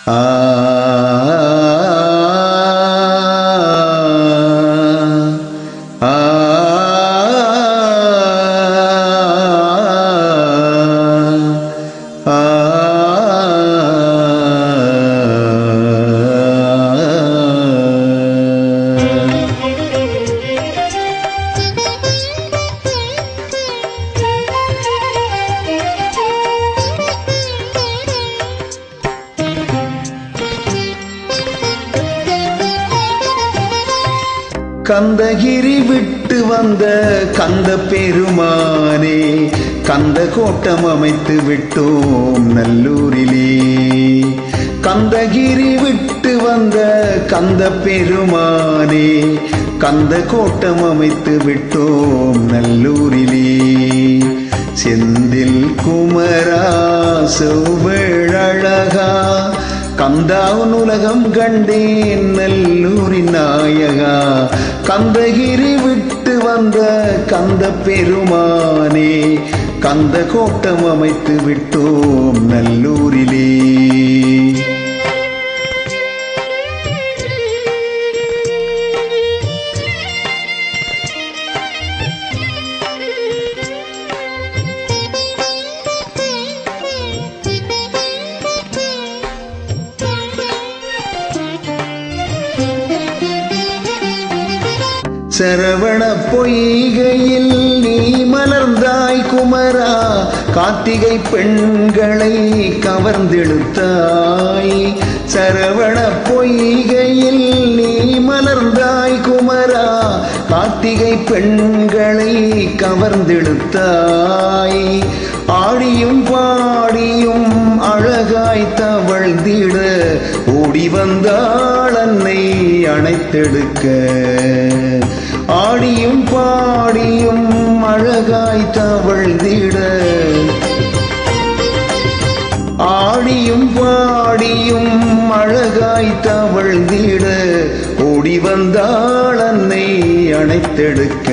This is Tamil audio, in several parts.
ஆ ஆ ஆ கந்தகிரி விட்டு வந்த கந்த பெருமானே கந்த கோட்டம் அமைத்து விட்டோம் நல்லூரிலே கந்தகிரி விட்டு வந்த கந்த பெருமானே கந்த கோட்டம் அமைத்து விட்டோம் நல்லூரிலே செந்தில் குமரா செவ்வழகா கந்தாவுன் உலகம் கண்டேன் நல்லூரின் நாயகா கந்தகிரி விட்டு வந்த கந்த பெருமானே கந்த கோட்டம் அமைத்து விட்டோம் நல்லூரிலே சரவண பொய்கையில் நீ மலர்ந்தாய் குமரா கார்த்திகை பெண்களை கவர்ந்தெடுத்தாய் சரவண பொய்கையில் நீ மலர்ந்தாய் குமரா கார்த்திகை பெண்களை கவர்ந்தெடுத்தாய் ஆடியும் பாடியும் அழகாய் தவழ்ந்திட ஓடி வந்தாள் அன்னை அணைத்தெடுக்க ஆடியும் பாடியும் அழகாய் தவழ்ந்திட ஆடியும் பாடியும் அழகாய் தவழ்ந்திட ஓடி வந்தாள் அன்னை அணைத்தெடுக்க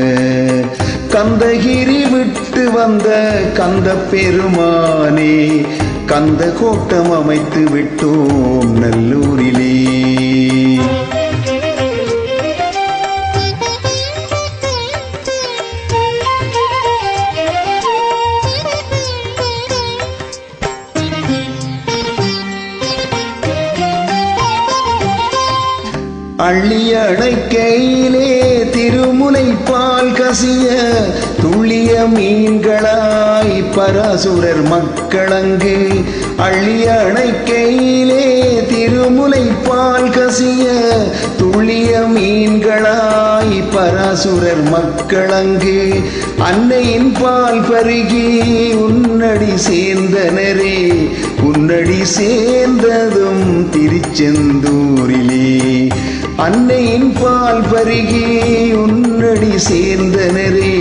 கந்தகிரி விட்டு வந்த கந்த பெருமானே கந்த கோட்டம் அமைத்து விட்டோம் நல்லூரிலே அள்ளியடைக்கையிலே திருமுனை பால் கசிய துள்ளிய மீன்களாய் பராசுரர் மக்களங்கு அள்ளியடைக்கையிலே திருமுனை பால் கசிய துள்ளிய மீன்களாய் பராசுரர் மக்களங்கு அன்னையின் பால் பருகி உன்னடி சேர்ந்தனரே உன்னடி சேர்ந்ததும் திருச்செந்தூரிலே அன்னையின் பால் பருகி உன்னடி சேர்ந்தனரே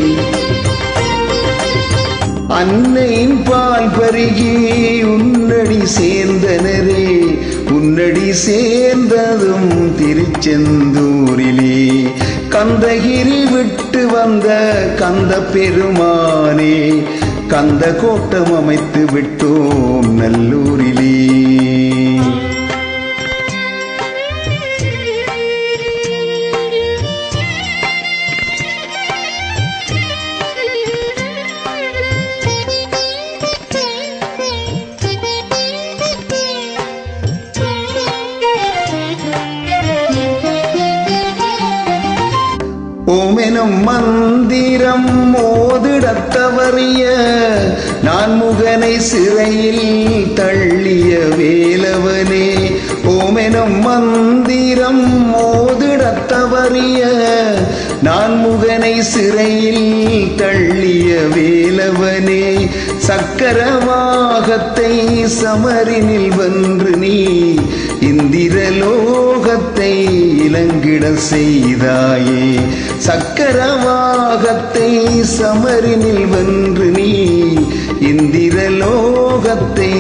அன்னையின் பால் பருகி உன்னடி சேர்ந்தனரே உன்னடி சேர்ந்ததும் திருச்செந்தூரிலே கந்தகிரி விட்டு வந்த கந்த பெருமானே கந்த கோட்டம் அமைத்து விட்டோம் நல்லூரிலே ஓமெனும் மந்திரம் மோதிடத்தவறிய நான் முகனை சிறையில் தள்ளிய வேலவனே ஓமெனும் மந்திரம் மோதிடத்தவறிய நான் முகனை சிறையில் தள்ளிய வேலவனே சக்கரவாகத்தை சமரினில் வென்று நீ இந்திரலோகத்தை இலங்கிட செய்தாயே சக்கரவாகத்தை சமரினில் வென்று நீ இந்திரலோகத்தை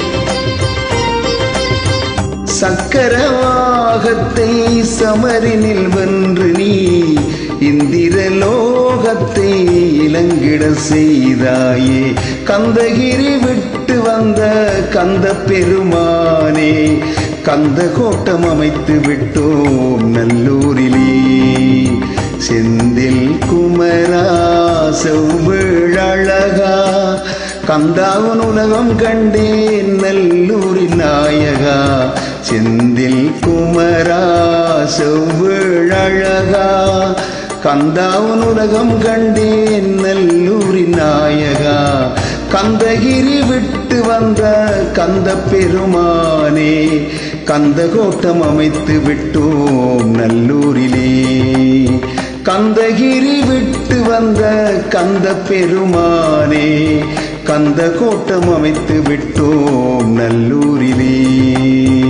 சக்கரவாகத்தை சமரினில் வென்று நீ இந்திரலோகத்தை இலங்கிட செய்தாயே கந்தகிரி விட்டு வந்த கந்த பெருமானே கந்த கோட்டம் அமைத்து விட்டோம் நல்லூரிலே செந்தில் குமரா செவ்விழழகா கந்தாவன் உலகம் கண்டேன் நல்லூரின் நாயகா செந்தில் குமரா செவ்விழழகா கந்தாவன் உலகம் கண்டேன் நல்லூரின் நாயகா கந்தகிரி விட்டு வந்த கந்த பெருமானே கந்த கோட்டம் அமைத்து விட்டோம் நல்லூரிலே கந்தகிரி விட்டு வந்த கந்த பெருமானே கந்த கோட்டம் அமைத்து விட்டோம் நல்லூரிலே